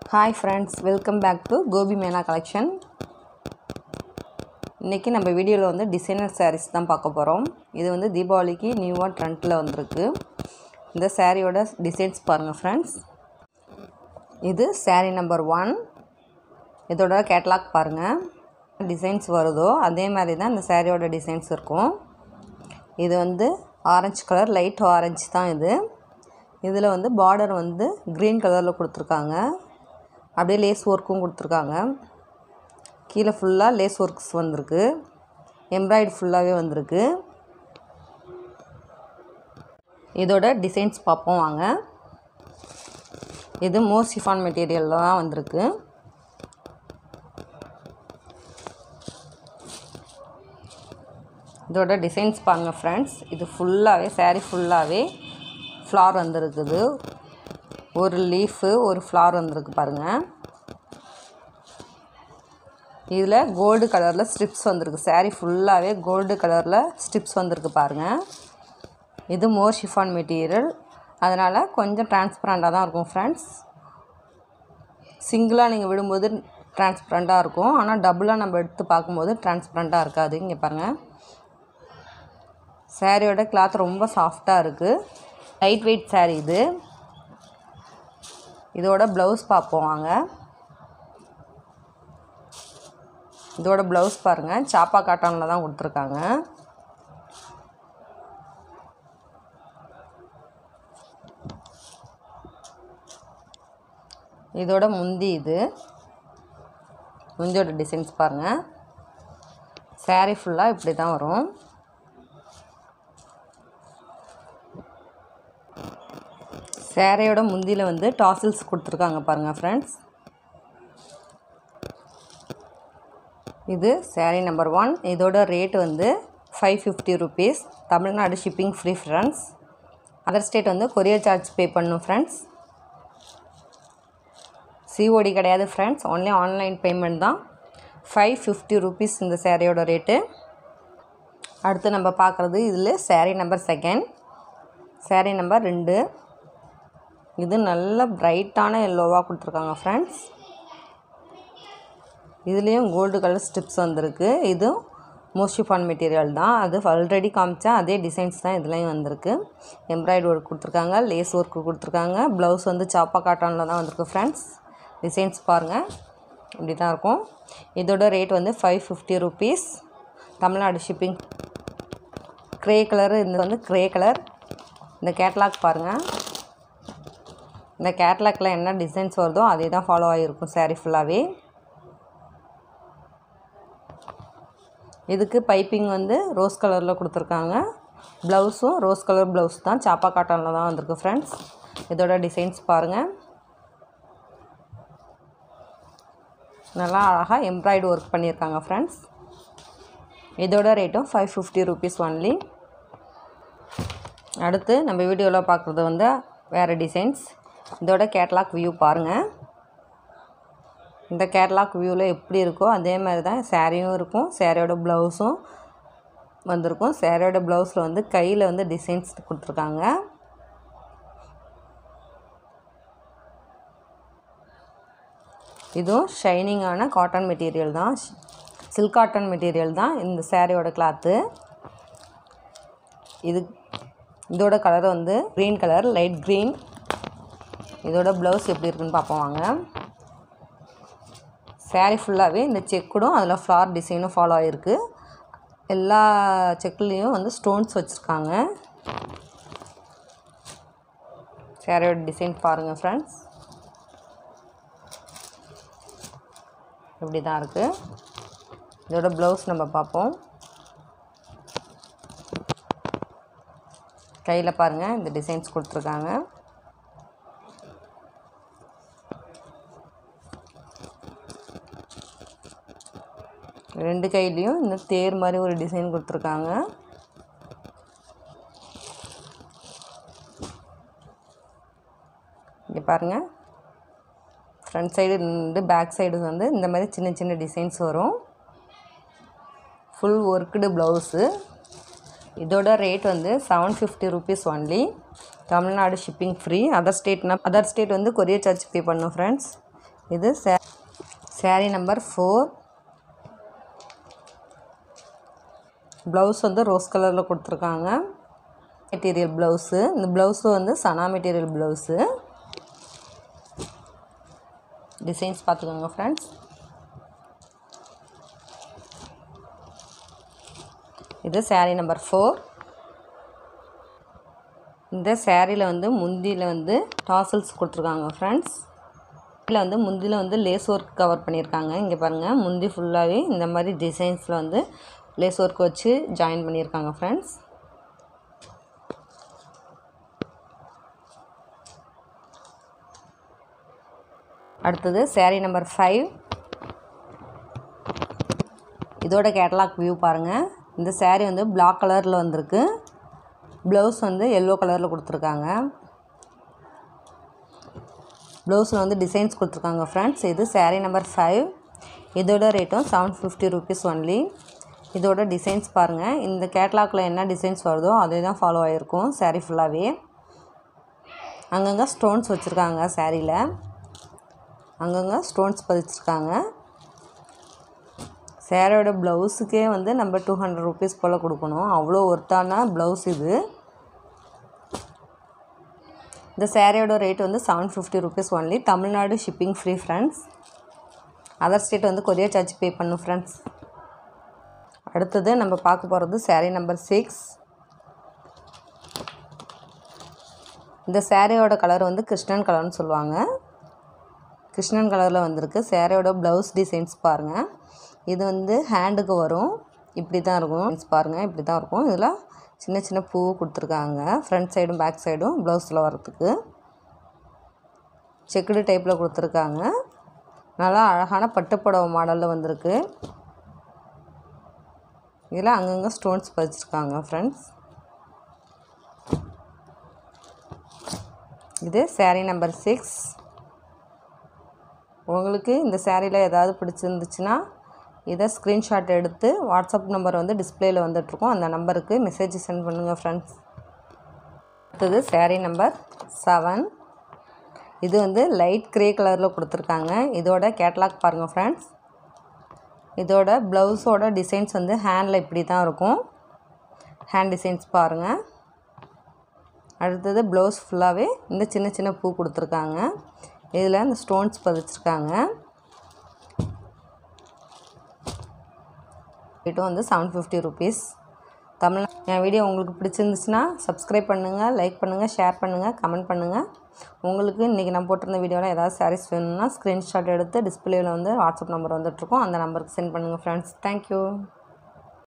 hi friends welcome back to Gopi மேனா collection இன்றைக்கி நம்ம வீடியோவில் வந்து டிசைனர் sarees தான் பார்க்க போகிறோம் இது வந்து தீபாவளிக்கு நியூவாக ட்ரெண்டில் வந்திருக்கு இந்த சாரியோட டிசைன்ஸ் பாருங்கள் ஃப்ரெண்ட்ஸ் இது saree நம்பர் ஒன் இதோட கேட்லாக் பாருங்கள் டிசைன்ஸ் வருதோ அதே மாதிரி தான் இந்த சாரியோட டிசைன்ஸ் இருக்கும் இது வந்து ஆரஞ்சு கலர் லைட் ஆரஞ்சு தான் இது இதில் வந்து பார்டர் வந்து க்ரீன் கலரில் கொடுத்துருக்காங்க அப்படியே லேஸ் ஒர்க்கும் கொடுத்துருக்காங்க கீழே ஃபுல்லாக லேஸ் ஒர்க்ஸ் வந்திருக்கு எம்ப்ராய்டு ஃபுல்லாகவே வந்திருக்கு இதோட டிசைன்ஸ் பார்ப்போம் வாங்க இது மோர் சிஃபான் மெட்டீரியலில் தான் வந்திருக்கு இதோட டிசைன்ஸ் பாருங்கள் ஃப்ரெண்ட்ஸ் இது ஃபுல்லாகவே saree ஃபுல்லாகவே ஃப்ளார் வந்திருக்குது ஒரு லீஃபு ஒரு ஃப்ளார் வந்திருக்கு பாருங்கள் இதில் கோல்டு கலரில் ஸ்ட்ரிப்ஸ் வந்திருக்கு saree ஃபுல்லாகவே கோல்டு கலரில் ஸ்ட்ரிப்ஸ் வந்திருக்கு பாருங்கள் இது மோர் ஷிஃபான் மெட்டீரியல் அதனால் கொஞ்சம் டிரான்ஸ்பரண்ட்டாக தான் இருக்கும் ஃப்ரெண்ட்ஸ் சிங்கிளாக நீங்கள் விடும்போது டிரான்ஸ்பரண்ட்டாக இருக்கும் ஆனால் டபுளாக நம்ம எடுத்து பார்க்கும்போது டிரான்ஸ்பரண்ட்டாக இருக்காது இங்கே பாருங்கள் சாரியோட கிளாத் ரொம்ப சாஃப்டாக இருக்குது லைட் வெயிட் saree இது இதோட ப்ளவுஸ் பார்ப்போம் வாங்க இதோட ப்ளவுஸ் பாருங்கள் சாப்பா காட்டனில் தான் கொடுத்துருக்காங்க இதோட முந்தி இது முந்தியோட டிசைன்ஸ் பாருங்கள் saree ஃபுல்லாக இப்படி தான் வரும் சேரையோட முந்தியில் வந்து டாசில்ஸ் கொடுத்துருக்காங்க பாருங்கள் ஃப்ரெண்ட்ஸ் இது saree நம்பர் ஒன் இதோட ரேட் வந்து five fifty rupees Tamil Nadu shipping free friends other state வந்து கொரியர் சார்ஜ் பே பண்ணணும் ஃப்ரெண்ட்ஸ் சிஓடி கிடையாது ஃப்ரெண்ட்ஸ் ஒன்லி ஆன்லைன் பேமெண்ட் தான் ஃபைவ் ஃபிஃப்டி ருபீஸ் இந்த சேரீயோட ரேட்டு அடுத்து நம்ம பார்க்குறது இதில் saree number second saree number ரெண்டு இது நல்ல பிரைட்டான எல்லோவாக கொடுத்துருக்காங்க ஃப்ரெண்ட்ஸ் இதுலேயும் கோல்டு கலர் ஸ்டிப்ஸ் வந்திருக்கு இதுவும் மோஸ்டிஃபான் மெட்டீரியல் தான் அது ஆல்ரெடி காமிச்சா அதே டிசைன்ஸ் தான் இதுலேயும் வந்திருக்கு எம்ப்ராய்டு ஒர்க் கொடுத்துருக்காங்க லேஸ் ஒர்க் கொடுத்துருக்காங்க ப்ளவுஸ் வந்து சாப்பா காட்டனில் தான் வந்திருக்கு ஃப்ரெண்ட்ஸ் டிசைன்ஸ் பாருங்கள் இப்படி தான் இருக்கும் இதோட ரேட் வந்து five fifty rupees Tamil Nadu shipping grey colour இது வந்து க்ரே கலர் இந்த கேட்லாக் பாருங்கள் இந்த கேட்லாக்ல என்ன டிசைன்ஸ் வருதோ அதே தான் ஃபாலோ ஆகிருக்கும் saree ஃபுல்லாகவே இதுக்கு பைப்பிங் வந்து ரோஸ் கலரில் கொடுத்துருக்காங்க ப்ளவுஸும் ரோஸ் கலர் ப்ளவுஸ் தான் சாப்பா காட்டனில் தான் வந்திருக்கு ஃப்ரெண்ட்ஸ் இதோட டிசைன்ஸ் பாருங்கள் நல்லா அழகாக எம்ப்ராய்டு ஒர்க் பண்ணியிருக்காங்க ஃப்ரெண்ட்ஸ் இதோட ரேட்டும் ஃபைவ் ஃபிஃப்டி ருபீஸ் ஒன்லி அடுத்து நம்ம வீடியோவில் பார்க்குறது வந்து வேறு டிசைன்ஸ் இதோட கேட்லாக் வியூ பாருங்கள் இந்த கேட்லாக் வியூவில் எப்படி இருக்கோ அதே மாதிரி தான் சேரீயும் இருக்கும் சேரீயோட ப்ளவுஸும் வந்திருக்கும் சேரீயோட ப்ளவுஸில் வந்து கையில் வந்து டிசைன்ஸ் கொடுத்துருக்காங்க இதுவும் ஷைனிங்கான காட்டன் மெட்டீரியல் தான் சில்க் காட்டன் மெட்டீரியல் தான் இந்த சேரீயோட கிளாத்து இது இதோட கலர் வந்து க்ரீன் கலர் லைட் க்ரீன் இதோட ப்ளவுஸ் எப்படி இருக்குன்னு பார்ப்போம் வாங்க saree ஃபுல்லாகவே இந்த செக்குடும் அதில் ஃப்ளார் டிசைனும் ஃபாலோ ஆகிருக்கு எல்லா செக்குலேயும் வந்து ஸ்டோன்ஸ் வச்சுருக்காங்க சேரீயோட டிசைன் பாருங்கள் ஃப்ரெண்ட்ஸ் இப்படி தான் இருக்குது இதோட ப்ளவுஸ் நம்ம பார்ப்போம் கையில் பாருங்கள் இந்த டிசைன்ஸ் கொடுத்துருக்காங்க ரெண்டு கையிலையும் இந்த தேர் மாதிரி ஒரு டிசைன் கொடுத்துருக்காங்க இங்கே பாருங்கள் ஃப்ரண்ட் சைடு இருந்து பேக் சைடு வந்து இந்த மாதிரி சின்ன சின்ன டிசைன்ஸ் வரும் ஃபுல் ஒர்க்குடு ப்ளவுஸு இதோட ரேட் வந்து seven fifty rupees only Tamil Nadu shipping free other ஸ்டேட்னா அதர் ஸ்டேட் வந்து கொரியர் சார்ஜ் பே பண்ணணும் ஃப்ரெண்ட்ஸ் இது சே சாரீ நம்பர் ஃபோர் ப்ளவுஸ் வந்து ரோஸ் கலரில் கொடுத்துருக்காங்க மெட்டீரியல் ப்ளவுஸு இந்த ப்ளவுஸு வந்து சனா மெட்டீரியல் ப்ளவுஸு டிசைன்ஸ் பார்த்துக்கோங்க ஃப்ரெண்ட்ஸ் இது சாரீ நம்பர் ஃபோர் இந்த சேரீயில் வந்து முந்தியில் வந்து டாசல்ஸ் கொடுத்துருக்காங்க ஃப்ரெண்ட்ஸ் இதில் வந்து முந்தியில் வந்து லேஸ் ஒர்க் கவர் பண்ணியிருக்காங்க இங்கே பாருங்கள் முந்தி ஃபுல்லாகவே இந்த மாதிரி டிசைன்ஸில் வந்து லேஸ் ஒர்க் வச்சு ஜாயின் பண்ணியிருக்காங்க ஃப்ரெண்ட்ஸ் அடுத்தது சேரீ நம்பர் ஃபைவ் இதோட கேட்டலாக் வியூ பாருங்கள் இந்த சேரீ வந்து பிளாக் கலரில் வந்திருக்கு ப்ளவுஸ் வந்து எல்லோ கலரில் கொடுத்துருக்காங்க ப்ளவுஸில் வந்து டிசைன்ஸ் கொடுத்துருக்காங்க ஃப்ரெண்ட்ஸ் இது சேரீ நம்பர் ஃபைவ் இதோட ரேட்டும் செவன் ஃபிஃப்டி ருபீஸ் ஒன்லி இதோட டிசைன்ஸ் பாருங்கள் இந்த கேட்லாகில் என்ன டிசைன்ஸ் வருதோ அதே தான் ஃபாலோ ஆகிருக்கும் சேரீ ஃபுல்லாகவே அங்கங்கே ஸ்டோன்ஸ் வச்சுருக்காங்க சேரீயில் அங்கங்கே ஸ்டோன்ஸ் பதிச்சிருக்காங்க சேரோட ப்ளவுஸுக்கே வந்து நம்ம டூ ஹண்ட்ரட் ருபீஸ் போல் கொடுக்கணும் அவ்வளோ ஒர்த்தான ப்ளவுஸ் இது இந்த சேரீயோட ரேட் வந்து seven fifty rupees only Tamil Nadu shipping free friends other state வந்து கொரியர் சார்ஜ் பே பண்ணும் ஃப்ரெண்ட்ஸ் அடுத்தது நம்ம பார்க்க போகிறது சேரீ நம்பர் சிக்ஸ் இந்த சேரீயோட கலர் வந்து கிருஷ்ணன் கலர்னு சொல்லுவாங்க கிருஷ்ணன் கலரில் வந்திருக்கு சேரீயோட ப்ளவுஸ் டிசைன்ஸ் பாருங்கள் இது வந்து ஹேண்டுக்கு வரும் இப்படி தான் இருக்கும் பாருங்கள் இப்படி தான் இருக்கும் இதில் சின்ன சின்ன பூ கொடுத்துருக்காங்க ஃப்ரண்ட் சைடும் பேக் சைடும் ப்ளவுஸில் வரத்துக்கு செக்குடு டைப்பில் கொடுத்துருக்காங்க நல்லா அழகான பட்டுப்புடவை மாடலில் வந்திருக்கு இதில் அங்கங்கே ஸ்டோன்ஸ் பதிச்சிருக்காங்க ஃப்ரெண்ட்ஸ் இது சேரீ நம்பர் சிக்ஸ் உங்களுக்கு இந்த சேரீயில் ஏதாவது பிடிச்சிருந்துச்சுன்னா இதை ஸ்க்ரீன்ஷாட் எடுத்து வாட்ஸ்அப் நம்பர் வந்து டிஸ்பிளேயில் வந்துட்ருக்கோம் அந்த நம்பருக்கு மெசேஜ் சென்ட் பண்ணுங்கள் ஃப்ரெண்ட்ஸ் அடுத்தது சேரீ நம்பர் செவன் இது வந்து லைட் க்ரே கலரில் கொடுத்துருக்காங்க இதோட கேட்லாக் பாருங்கள் ஃப்ரெண்ட்ஸ் இதோட ப்ளவுஸோட டிசைன்ஸ் வந்து ஹேண்டில் இப்படி தான் இருக்கும் ஹேண்ட் டிசைன்ஸ் பாருங்கள் அடுத்தது ப்ளவுஸ் ஃபுல்லாகவே இந்த சின்ன சின்ன பூ கொடுத்துருக்காங்க இதில் இந்த ஸ்டோன்ஸ் பதிச்சிருக்காங்க ரேட்டும் வந்து செவன் ஃபிஃப்டி ருபீஸ் தமிழ் என் வீடியோ உங்களுக்கு பிடிச்சிருந்துச்சுன்னா சப்ஸ்கிரைப் பண்ணுங்கள் லைக் பண்ணுங்கள் ஷேர் பண்ணுங்கள் கமெண்ட் பண்ணுங்கள் உங்களுக்கு இன்றைக்கி நான் போட்டிருந்த வீடியோவில் ஏதாவது சாரீஸ் வேணும்னா ஸ்க்ரீன்ஷாட் எடுத்து டிஸ்பிளேயில் வந்து வாட்ஸ்அப் நம்பர் வந்துட்டுருக்கோம் அந்த நம்பருக்கு சென்ட் பண்ணுங்கள் ஃப்ரெண்ட்ஸ் தேங்க்யூ